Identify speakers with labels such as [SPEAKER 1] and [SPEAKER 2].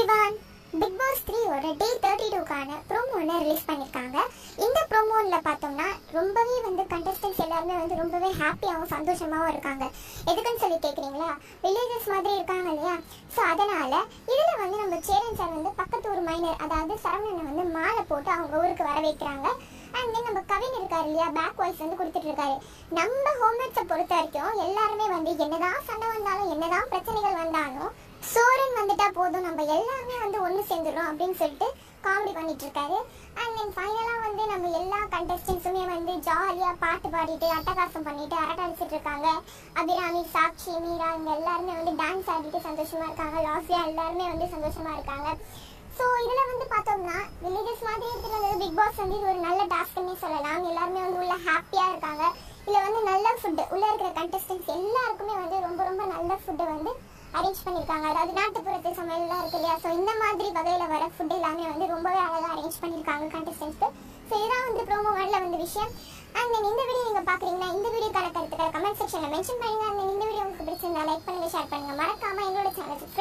[SPEAKER 1] everyone big boss த்ரீயோட day thirty டூக்கான promo ஒன்று ரிலீஸ் பண்ணியிருக்காங்க இந்த ப்ரோமோவில் பார்த்தோம்னா ரொம்பவே வந்து கண்டஸ்டன்ஸ் எல்லாருமே வந்து ரொம்பவே ஹாப்பியாகவும் சந்தோஷமாகவும் இருக்காங்க எதுக்குன்னு சொல்லி கேட்குறீங்களா வில்லேஜஸ் மாதிரி இருக்காங்க இல்லையா ஸோ அதனால் இதில் வந்து நம்ம சேரன் சார் வந்து பக்கத்து ஊர் மைனர் அதாவது சரவணனை வந்து மாலை போட்டு அவங்க ஊருக்கு வர வைக்கிறாங்க அண்ட் தென் நம்ம கவின் இருக்காரு இல்லையா பேக் வாய்ஸ் வந்து கொடுத்துட்டு இருக்காரு நம்ம ஹோம்மேட்ஸை பொறுத்த வரைக்கும் எல்லாருமே வந்து என்னதான் சண்டை வந்தாலும் என்னதான் பிரச்சனைகள் வந்தாலும் சோரன் வந்துட்டா போதும் நம்ம எல்லாருமே வந்து ஒன்று சேர்ந்துடும் அப்படின்னு சொல்லிட்டு காமெடி பண்ணிட்டு இருக்காரு அண்ட் தென் ஃபைனலாக வந்து நம்ம எல்லா கண்டஸ்டன்ஸுமே வந்து ஜாலியாக பாட்டு பாடிட்டு அட்டகாசம் பண்ணிட்டு அரட்டை அடிச்சிட்டு இருக்காங்க அபிராமி சாக்ஷி மீரா இவங்க எல்லாருமே வந்து டான்ஸ் ஆடிட்டு சந்தோஷமா இருக்காங்க லாஸ்யா எல்லாருமே வந்து சந்தோஷமா இருக்காங்க ஸோ இதில் வந்து பார்த்தோம்னா வில்லேஜஸ் மாதிரி இருக்கிறது பிக் பாஸ் வந்து இது ஒரு நல்ல டாஸ்க்னே சொல்லலாம் எல்லாருமே வந்து உள்ள ஹாப்பியாக இருக்காங்க இதில் வந்து நல்ல ஃபுட்டு உள்ளே இருக்கிற கண்டஸ்டன்ஸ் எல்லாருக்குமே வந்து ரொம்ப ரொம்ப நல்ல ஃபுட்டு வந்து அரேஞ்ச் பண்ணியிருக்காங்க அதாவது நாட்டுப்புறத்து சமையல்லாம் இருக்கு இல்லையா ஸோ இந்த மாதிரி வகையில் வர ஃபுட் எல்லாமே வந்து ரொம்பவே அழகாக அரேஞ்ச் பண்ணியிருக்காங்க கண்டஸ்டன்ஸ்க்கு ஸோ இதுதான் வந்து ப்ரோமோ ஒன்ல வந்து விஷயம் அண்ட் தென் இந்த வீடியோ நீங்கள் பார்க்குறீங்கன்னா இந்த வீடியோக்கான கருத்துக்களை கமெண்ட் செக்ஷனில் மென்ஷன் பண்ணுங்க அண்ட் இந்த வீடியோ உங்களுக்கு பிடிச்சிருந்தா லைக் பண்ணுங்க ஷேர் பண்ணுங்க மறக்காம எங்களோட சேனல்